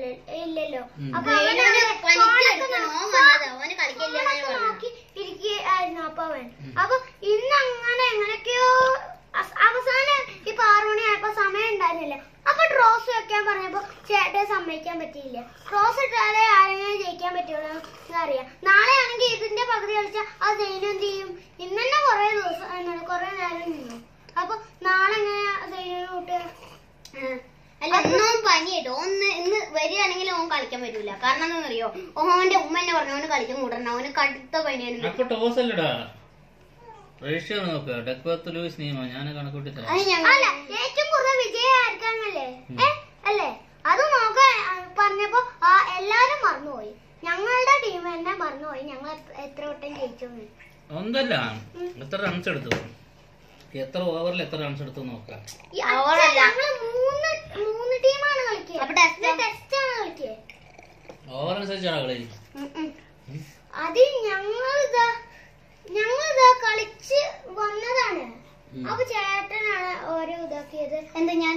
ഇല്ലല്ലോ ഇല്ലല്ലോ ഉം. അപ്പൊ അവൻ വേണുവിനെ അവിടെ പണിക്കെടുക്കണം. ഓൻ വന്നതാ. ഓന് കളിക്കില്ല എന്നാണ് ഫോണൊക്കെ പറഞ്ഞത്. നോക്കി ഇരിക്കുകയായിരുന്നു അപ്പൊ അവൻ ഉം. അപ്പൊ ഇന്ന് അങ്ങനെ എങ്ങനെയൊക്കെയോ അസ്- അവസാനം ഇപ്പൊ ആറു മണിയായപ്പോ സമയം ഉണ്ടായിരുന്നില്ല അപ്പൊ ഡ്രോസ് വെക്കാൻ പറഞ്ഞപ്പോ ചേട്ടയെ സമ്മതിക്കാൻ പറ്റിയില്ല ഡ്രോസ് ഇട്ടാലേ ആരെങ്കിലും ജയിക്കാൻ പറ്റുള്ളൂ എന്നറിയാം നാളെ ആണെങ്കിൽ ഇതിന്റെ പകുതി കളിച്ചാൽ അത് ജയിലും എന്ത് ചെയ്യും ഇന്ന് തന്നെ കുറെ ദിവസം എന്താണ് കുറെ നേരം നിന്നു അപ്പൊ നാളെ എങ്ങനെ ജയിലിന് കൂട്ടുക ആ. അല്ല ഒന്നും പനിയായിട്ട് ഒന്ന് ഇന്ന് വരികയാണെങ്കിൽ ഓൻ കളിക്കാൻ പറ്റൂല കാരണം എന്താണെന്നറിയോ ഓന്റെ ഉമ്മ എന്നെ പറഞ്ഞു ഓന് കളിക്കാൻ കൂടണം ഓന് കടുത്ത പനിയായിരുന്നു അപ്പൊ ടോസ് അല്ലടാ റേഷ്യോ നോക്കുക ഡെക്വത്ത് ലൂയിസ് നിയമം ഞാൻ കണക്കൂട്ടി തരാം അത് ഞങ്ങൾ അല്ല ഏറ്റവും കൂടുതൽ വിജയം ആർക്കാണല്ലേ ഏ അല്ലേ അത് നോക്കാൻ ആ, പറഞ്ഞപ്പോ ആ എല്ലാരും മറന്നുപോയി ഞങ്ങളുടെ ടീം തന്നെ മറന്നുപോയി ഞങ്ങൾ എത്ര- എത്ര വട്ടം ജയിച്ചു എന്ന്. ഒന്നല്ല എത്ര റൺസ് എടുത്തു എത്ര ഓവറിൽ എത്ര റൺസ് എടുത്തു നോക്കാം ഈ അവരല്ല. അച്ഛൻ ഞങ്ങള് മൂന്ന് മൂന്ന് ടീമാണ് കളിക്കുക അപ്പൊ test ഓ? ടെസ്റ്റ് ആണ് കളിക്കുക ഓവർ അനുസരിച്ചാണ് കളി അത് ഞങ്ങളിതാ ഞങ്ങളിതാ കളിച്ച് വന്നതാണ് ഉം. അപ്പൊ ചേട്ടനാണ് ഓരോ ഇതാക്കിയത് എന്താ ഞാൻ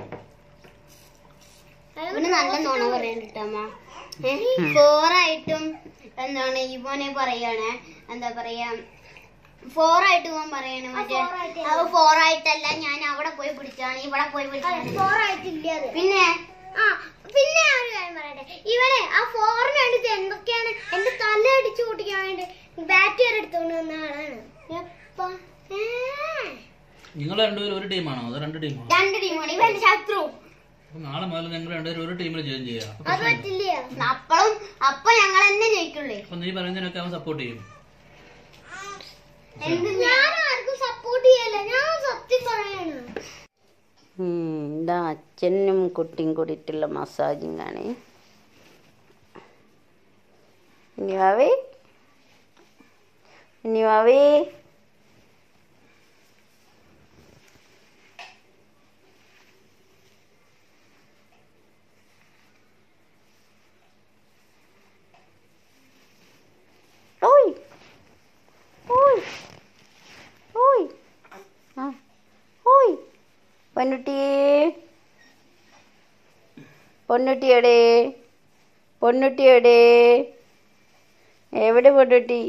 ഇവന് നല്ല നുണ പറയണ്ടിട്ടമ്മ ഫോറായിട്ടും എന്താണ് ഇവനെ പറയാണ് എന്താ പറയാ ഫോറായിട്ട് ഇവൻ പറയാണ് മറ്റേ four ആയിട്ട് അവ ഫോറായിട്ടല്ല ഞാൻ അവിടെ പോയി പിടിച്ചാണ് ഇവിടെ പോയി പിടിച്ചാണ് ഫോർ ആയിട്ടില്ല അത് പിന്നെ ആ പിന്നെ ഞാൻ ഒരു കാര്യം പറയട്ടെ ഇവനെ ആ ഫോറിന് വേണ്ടിട്ട് എന്തൊക്കെയാണ് എന്റെ തല അടിച്ചു കൂട്ടിക്കാൻ വേണ്ടി ബാറ്റ് വരെ എടുത്തോണ്ട് വന്ന ആളാണ് എപ്പ? ഏ. നിങ്ങൾ രണ്ടുപേരും ഒരു ടീമാണോ അതോ രണ്ട് ടീമാണോ രണ്ട് ടീമാണ് ഇവന്റെ ശത്രു അപ്പൊ നാളെ മുതൽ നിങ്ങൾ രണ്ടുപേരും ഒരു ടീമിൽ ജോയിൻ ചെയ്യാം അപ്പൊ അത് പ്രശ്നമില്ല. പറ്റില്ല അപ്പളും അപ്പൊ ഞങ്ങൾ തന്നെ ജയിക്കുള്ളേ അപ്പൊ നീ പറയുന്നതിനൊക്കെ അവൻ സപ്പോർട്ട് ചെയ്യും എന്ത് ഞാൻ ആർക്കും സപ്പോർട്ട് ചെയ്യല്ല ഞാൻ സത്യം പറയാണ് ഉം, ഇതാ അച്ഛനും കുട്ടിയും കൂടിയിട്ടുള്ള മസാജിങ് ആണ് ഇനിവാവേ ഇനിവാവേ ഓയ് ഓയ് ഓയ് ആ ഓയ് പൊന്നുട്ടിയേ പൊന്നുട്ടിയടെ പൊന്നുട്ടിയടെ എവിടെ പൊന്നുട്ടി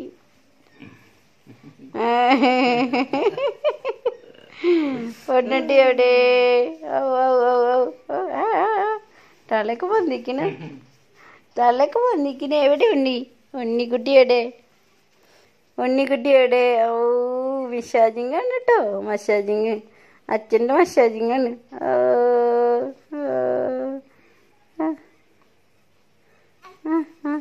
പൊന്നുട്ടി എവിടെ ഔ, ഔ, ഔ, ഔ, ഔ, ആ, ആ, ആ. തലക്ക് വന്നിക്കണ തലക്ക് വന്നിക്കണ എവിടെ ഉണ്ണി ഉണ്ണിക്കുട്ടിയുടെ ഉണ്ണിക്കുട്ടിയുടെ ഓ വിഷാജിങ് ആണ് കേട്ടോ മസാജിങ് അച്ഛൻ്റെ മസാജിങ് ആണ് ഓ, ഓ, ആ. ആ, ആ.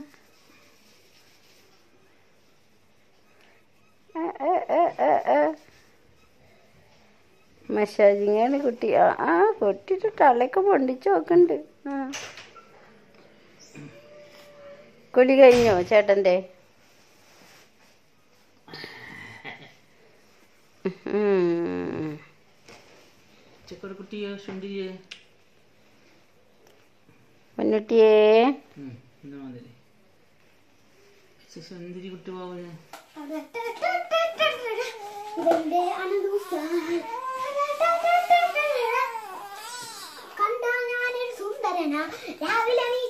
ആ, ആ, ആ, ആ, ആ. മസാജിങ് ആണ് കുട്ടി ആ ആ കുട്ടിയുടെ തലയൊക്കെ പൊണ്ടിച്ച് നോക്കണ്ട് ആ കുളി കഴിഞ്ഞോ ചേട്ടൻ്റെ ഉം. ചെക്കൊരു കുട്ടിയെ ശുണ്ടിയെ പൊന്നുട്ടിയേ എന്നാ മാതിരി സുന്ദരി കുട്ടി പോവുക ഇതെന്റെ അനദൂസ. കണ്ടാ ഞാനൊരു സുന്ദരനാ രാവിലെ നീ